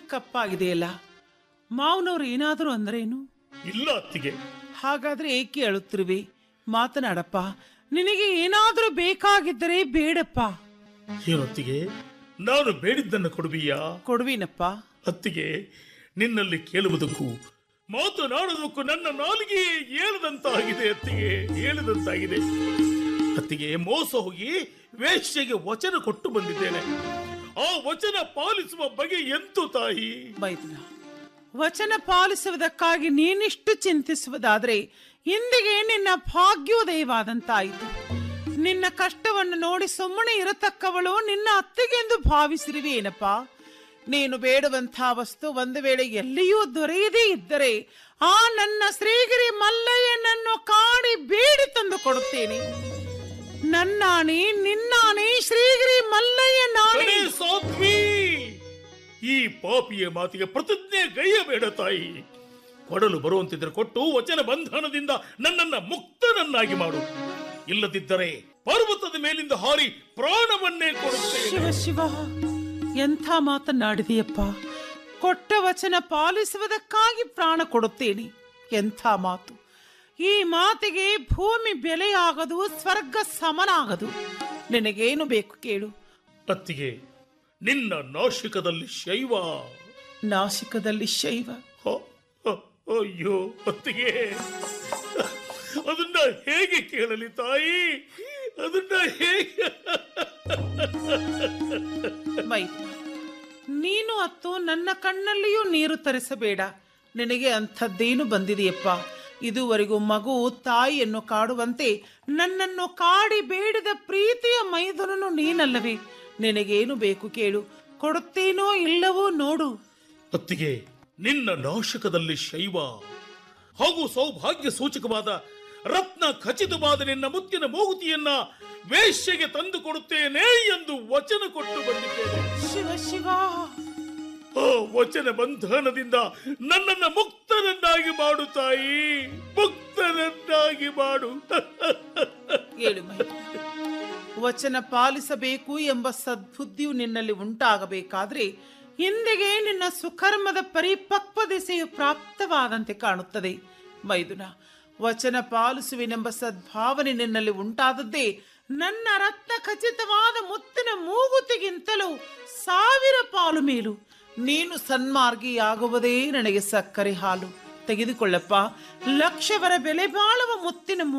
ಕಪ್ಪಾಗಿದೆಯಲ್ಲ ಮಾವನವ್ರು ಏನಾದರೂ ಅಂದ್ರೇನು ಇಲ್ಲ ಅತ್ತಿಗೆ ಹಾಗಾದ್ರೆ ಏಕೆ ಅಳುತ್ತಿರುವೆ ಮಾತನಾಡಪ್ಪ ನಿನಗೆ ಏನಾದರೂ ಬೇಕಾಗಿದ್ದರೆ ಬೇಡಪ್ಪ ಏನೊತ್ತಿಗೆ ನಾನು ಬೇಡಿದ್ದನ್ನು ಕೊಡುವಿಯಾ ಕೊಡುವಿನಪ್ಪ ಅತ್ತಿಗೆ ನಿನ್ನಲ್ಲಿ ಕೇಳುವುದಕ್ಕೂ ಮಾತನಾಡುವುದಕ್ಕೂ ನನ್ನ ನಾಲಿಗೆ ಏಳದಂತಾಗಿದೆ ಅತ್ತಿಗೆ ಏಳದಂತಾಗಿದೆ ಅತ್ತಿಗೆ ಮೋಸ ಹೋಗಿ ವೇಶ್ಯೆಗೆ ವಚನ ಕೊಟ್ಟು ಬಂದಿದ್ದೇನೆ ಆ ವಚನ ಪಾಲಿಸುವ ಬಗೆ ಎಂತು ತಾಯಿ ಮೈದುನ ವಚನ ಪಾಲಿಸುವುದಕ್ಕಾಗಿ ನೀನಿಷ್ಟು ಚಿಂತಿಸುವುದಾದ್ರೆ ಇಂದಿಗೆ ನಿನ್ನ ಭಾಗ್ಯೋದಯವಾದಂತಾಯಿತು ನಿನ್ನ ಕಷ್ಟವನ್ನು ನೋಡಿ ಸುಮ್ಮನೆ ಇರತಕ್ಕವಳು ನಿನ್ನ ಅತ್ತೆಗೆಂದು ಭಾವಿಸಿರುವೆ ಏನಪ್ಪ ನೀನು ಬೇಡುವಂಥ ವಸ್ತು ಒಂದು ವೇಳೆ ಎಲ್ಲಿಯೂ ದೊರೆಯದೇ ಇದ್ದರೆ ಆ ನನ್ನ ಶ್ರೀಗಿರಿ ಮಲ್ಲಯ್ಯನನ್ನು ಕಾಡಿ ಬೇಡಿ ತಂದು ಕೊಡುತ್ತೇನೆ ನನ್ನಾಣೆ ನಿನ್ನಾಣೆ ಶ್ರೀಗಿರಿ ಮಲ್ಲಯ್ಯ ನಾಣೆ ಕಣೆ ಸಾಧ್ವಿ ಈ ಪಾಪಿಯ ಮಾತಿಗೆ ಪ್ರತಿಜ್ಞೆ ಗೈಯಬೇಡ ತಾಯಿ ಕೊಡಲು ಬರುವಂತಿದ್ರೆ ಕೊಟ್ಟು ವಚನ ಬಂಧನದಿಂದ ನನ್ನನ್ನ ಮುಕ್ತನನ್ನಾಗಿ ಮಾಡು ಇಲ್ಲದಿದ್ದರೆ ಪರ್ವತದ ಮೇಲಿಂದ ಹಾರಿ ಪ್ರಾಣವನ್ನೇ ಕೊಡುತ್ತೇನೆ ಶಿವ ಶಿವ ಎಂಥ ಮಾತನಾಡಿದೆಯಪ್ಪ ಕೊಟ್ಟ ವಚನ ಪಾಲಿಸುವುದಕ್ಕಾಗಿ ಪ್ರಾಣ ಕೊಡುತ್ತೇನೆ ಎಂಥ ಮಾತು ಈ ಮಾತಿಗೆ ಭೂಮಿ ಬೆಲೆಯಾಗದು ಸ್ವರ್ಗ ಸಮನಾಗದು ನಿನಗೇನು ಬೇಕು ಕೇಳು ಅತ್ತಿಗೆ ನಿನ್ನ ನಾಶಿಕದಲ್ಲಿ ಶೈವ ನಾಸಿಕದಲ್ಲಿ ಶೈವ ಹ, ಹ, ಅಯ್ಯೋ ಅತ್ತಿಗೆ ಅದನ್ನ ಹೇಗೆ ಕೇಳಲಿ ತಾಯಿ ಅದನ್ನ ಹೇಗೆ ಮೈ ನೀನು ಅತ್ತು ನನ್ನ ಕಣ್ಣಲ್ಲಿಯೂ ನೀರು ತರಿಸಬೇಡ ನಿನಗೆ ಅಂಥದ್ದೇನು ಬಂದಿದೆಯಪ್ಪ ಇದುವರೆಗೂ ಮಗು ತಾಯಿಯನ್ನು ಕಾಡುವಂತೆ ನನ್ನನ್ನು ಕಾಡಿ ಬೇಡಿದ ಪ್ರೀತಿಯ ಮೈದುನನು ನೀನಲ್ಲವೇ ನಿನಗೇನು ಬೇಕು ಕೇಳು ಕೊಡುತ್ತೇನೋ ಇಲ್ಲವೋ ನೋಡು ಅತ್ತಿಗೆ ನಿನ್ನ ನಾಶಕದಲ್ಲಿ ಶೈವ ಹಾಗೂ ಸೌಭಾಗ್ಯ ಸೂಚಕವಾದ ರತ್ನ ಖಚಿತವಾದ ನಿನ್ನ ಮುತ್ತಿನ ಮೂಗುತಿಯನ್ನ ವೇಶ್ಯೆಗೆ ತಂದು ಕೊಡುತ್ತೇನೆ ಎಂದು ವಚನ ಕೊಟ್ಟು ಬಂದಿದ್ದೇನೆ ಶಿವ ಶಿವ ಆ ವಚನ ಬಂಧನದಿಂದ ನನ್ನನ್ನ ಮುಕ್ತನನ್ನಾಗಿ ಮಾಡು ತಾಯಿ ಮುಕ್ತನನ್ನಾಗಿ ಮಾಡು ಹೇಳು ಮೈದುನ ವಚನ ಪಾಲಿಸಬೇಕು ಎಂಬ ಸದ್ಬುದ್ಧಿಯು ನಿನ್ನಲ್ಲಿ ಉಂಟಾಗಬೇಕಾದ್ರೆ ಇಂದಿಗೆ ನಿನ್ನ ಸುಕರ್ಮದ ಪರಿಪಕ್ವ ದಿಸೆಯು ಪ್ರಾಪ್ತವಾದಂತೆ ಕಾಣುತ್ತದೆ ಮೈದುನ ವಚನ ಪಾಲಿಸುವೆನೆಂಬ ಸದ್ಭಾವನೆ ನಿನ್ನಲ್ಲಿ ಉಂಟಾದದ್ದೇ ನನ್ನ ರತ್ನ ಖಚಿತವಾದ ಮುತ್ತಿನ ಮೂಗುತಿಗಿಂತಲೂ ಸಾವಿರ ಪಾಲು ಮೇಲು ನೀನು ಸನ್ಮಾರ್ಗಿಯಾಗುವುದೇ ನನಗೆ ಸಕ್ಕರೆ ಹಾಲು ತೆಗೆದುಕೊಳ್ಳಪ್ಪ ಲಕ್ಷವರ ಬೆಲೆ ಬಾಳುವ ಮುತ್ತಿನ